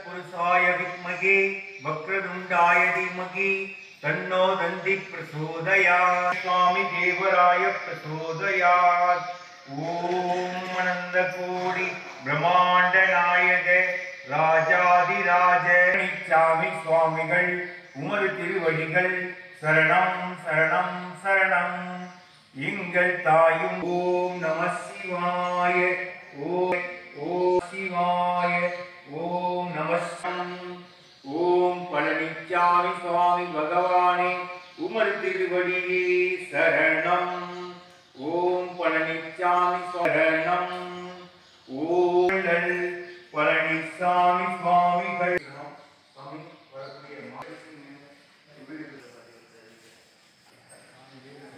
तत्पुरुषाय विद्महे वक्रतुण्डाय धीमहि तन्नो दन्ति प्रचोदयात् स्वामी देवराय प्रचोदयात् ॐ अनन्दकोटि ब्रह्माण्डनायक ராஜாதிராஜ சாமி சுவாமிகள் உமது திருவடிகள் சரணம் சரணம் சரணம் எங்கள் தாயும் ஓம் நம சிவாய ஓம் ஓம் சிவாய ஓம் நம ஓம் பழனிச்சாமி சுவாமி பகவானே உமது திருவடியே சரணம் ஓம் பழனிச்சாமி சரணம் ஓழல் பழனிசாமி சுவாமிகள் சுவாமி வரக்கூடிய மாதத்தின் வீடு